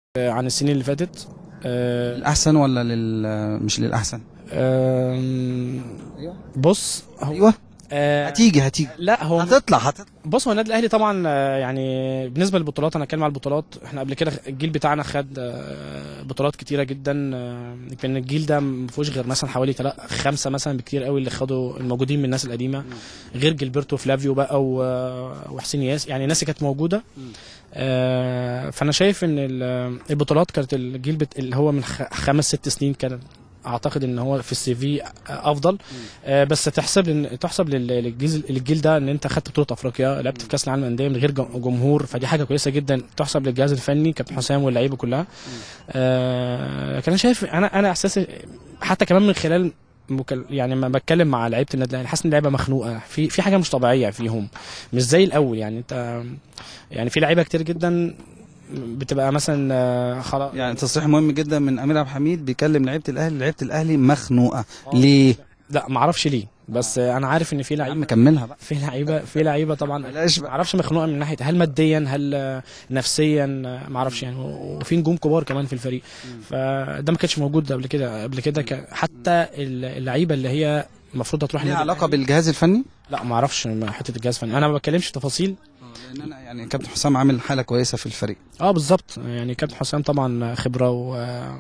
عن السنين اللي فاتت آه، الاحسن ولا لل مش للاحسن آم، بص هو ايوه آه، هتيجي هتيجي لا هو هتطلع هتطلع بص هو النادي الاهلي طبعا آه، يعني بالنسبه للبطولات انا اتكلم على البطولات احنا قبل كده الجيل بتاعنا خد آه، بطولات كتيره جدا آه، يمكن الجيل ده ما فيهوش غير مثلا حوالي تلا- خمسه مثلا بكتير قوي اللي خدوا الموجودين من الناس القديمه غير جilberto فلافيو بقى و- وحسين ياس يعني الناس اللي كانت موجوده آه، فانا شايف ان ال- البطولات كانت الجيل بت... اللي هو من خ- خمس ست سنين كان اعتقد ان هو في السي في افضل آه، بس تحسب لن- تحسب لل- للجيل الجيل ده ان انت خدت بطوله افريقيا لعبت في كاس العالم للانديه من غير جم- جمهور فدي حاجه كويسه جدا تحسب للجهاز الفني كابتن حسام واللعيبه كلها آه، لكن انا شايف انا انا احساسي حتى كمان من خلال مكل... يعني لما بتكلم مع لعيبه النادي الاهلي حاسس ان اللعيبه مخنوقه في في حاجه مش طبيعيه فيهم مش زي الاول يعني انت يعني في لعيبه كتير جدا بتبقى مثلا آه، خلاص يعني تصريح مهم جدا من امير عبد الحميد بيكلم لعيبه الاهلي لعيبه الاهلي مخنوقه ليه لا ما اعرفش ليه بس آه، انا عارف ان في يا عم لعيبه كملها بقى في لعيبه في لعيبه طبعا بلاش ما بقى اعرفش مخنوقه من ناحيه هل ماديا هل آه، نفسيا آه، ما اعرفش يعني و- وفي نجوم كبار كمان في الفريق فده ما كانش موجود قبل كده قبل كده كان- حتى اللعيبه اللي هي المفروض هتروح ليها النادي علاقه الأهلي. بالجهاز الفني لا ما اعرفش ما حته الجهاز الفني انا ما بتكلمش في تفاصيل لان انا يعني كابتن حسام عامل حاله كويسه في الفريق اه بالظبط يعني كابتن حسام طبعا خبره و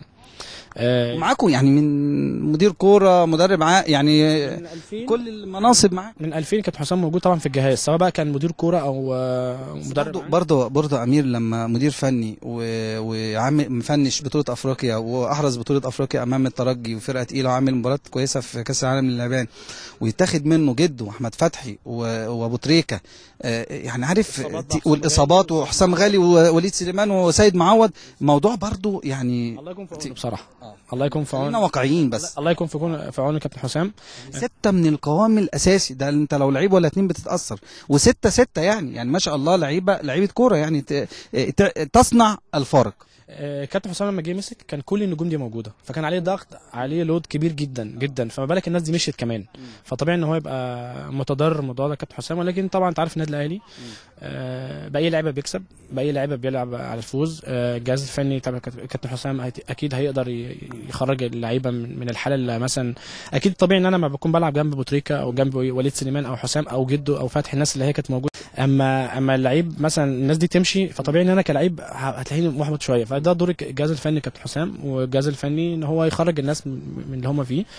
آه، ومعاكم يعني من مدير كوره مدرب ع... يعني من 2000 كل المناصب معاك من 2000 كابتن حسام موجود طبعا في الجهاز سواء بقى كان مدير كوره او آه، مدرب برضه عام. برضه برضه امير لما مدير فني و... وعامل مفنش بطوله افريقيا واحرز بطوله افريقيا امام الترجي وفرقه تقيله وعامل مباراه كويسه في كاس العالم لليابان ويتاخد منه جده واحمد فتحي و... وابو تريكه آه، يعني عارف إصابات تي- بقى والاصابات وحسام غالي ووليد سليمان وسيد معوض موضوع برضه يعني الله يكون في تي- عونه بصراحه آه. الله يكون في خلينا عونه واقعيين بس الله يكون في عونه في عونه كابتن حسام ستة من القوام الأساسي ده انت لو لعيب ولا اتنين بتتأثر وستة ستة يعني يعني ما شاء الله لعيبة لعيبة كورة يعني ت- ت- تصنع الفارق آه، كابتن حسام لما جه مسك كان كل النجوم دي موجوده فكان عليه ضغط عليه لود كبير جدا جدا فما بالك الناس دي مشيت كمان فطبيعي ان هو يبقى متضرر من الموضوع ده كابتن حسام ولكن طبعا انت عارف النادي الاهلي آه، باي لعيبه بيكسب باي لعيبه بيلعب على الفوز آه، الجهاز الفني تبع كابتن كابتن حسام هيت- اكيد هيقدر ي- يخرج اللعيبه من من الحاله اللي مثلا اكيد طبيعي ان انا لما بكون بلعب جنب بوتريكا او جنب وليد سليمان او حسام او جده او فتحي الناس اللي هي كانت موجوده اما اما اللعيب مثلا الناس دي تمشي فطبيعي ان انا كلعيب ه- هتلاقيني محبط شويه فده دور الجهاز الفني كابتن حسام والجهاز الفني ان هو يخرج الناس من من اللي هم فيه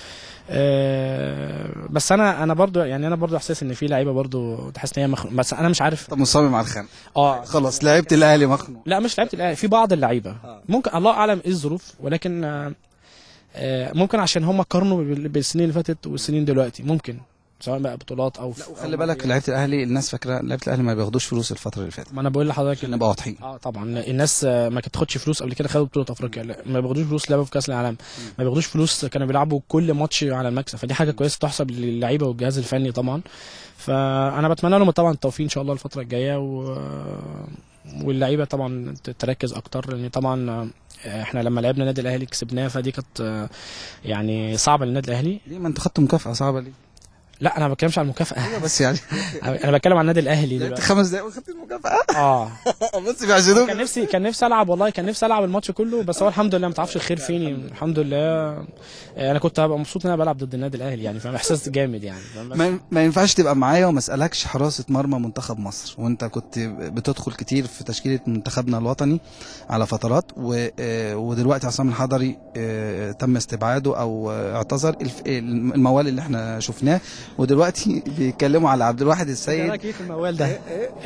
آه، بس انا انا برضو يعني انا برضو احساس ان في لعيبه برضو تحس ان هي مخنوق بس انا مش عارف طب مصمم على الخانة اه خلاص لعيبة الأهلي مخنوق لا مش لعيبه الاهلي في بعض اللعيبه ممكن الله اعلم ايه الظروف ولكن آه، آه، ممكن عشان هم قارنوا بال- بالسنين اللي فاتت والسنين دلوقتي ممكن سواء بقى بطولات او خلي بالك لعيبة الأهلي الناس فاكرة لعيبة الأهلي ما بياخدوش فلوس الفترة اللي فاتت ما انا بقول لحضرتك عشان نبقى واضحين اه طبعا الناس آه، ما كانت تاخدش فلوس قبل كده خدوا بطوله افريقيا لا، ما بياخدوش فلوس لعبوا في كاس العالم ما بياخدوش فلوس كانوا بيلعبوا كل ماتش على المكسب فدي حاجه كويسه تحسب للعيبه والجهاز الفني طبعا فانا بتمنى لهم طبعا التوفيق ان شاء الله الفتره الجايه و... واللعيبه طبعا ت- تركز اكتر لان طبعا آه، احنا لما لعبنا النادي الاهلي كسبناه فدي كانت آه، يعني صعبه للنادي الاهلي ليه ما انتوا خدتوا مكافأة صعبة ليه؟ لا انا ما بتكلمش على المكافاه بس يعني انا بتكلم على النادي الاهلي لعبت دلوقتي خمس دقايق وخدت المكافأة اه بس بيعزلوك كان نفسي كان نفسي العب والله كان نفسي العب الماتش كله بس هو الحمد لله ما تعرفش الخير فين الحمد لله آه، انا كنت هبقى مبسوط ان انا بلعب ضد النادي الاهلي يعني فاهم احساس جامد يعني فاهم؟ بس- ما, ما ينفعش تبقى معايا وما اسالكش حراسه مرمى منتخب مصر وانت كنت بتدخل كتير في تشكيله منتخبنا الوطني على فترات و... آه، ودلوقتي عصام الحضري آه، تم استبعاده او آه، اعتذر الف- الموال اللي احنا شفناه ودلوقتي بيتكلموا على عبد الواحد إيه السيد رايك ايه في الموال ده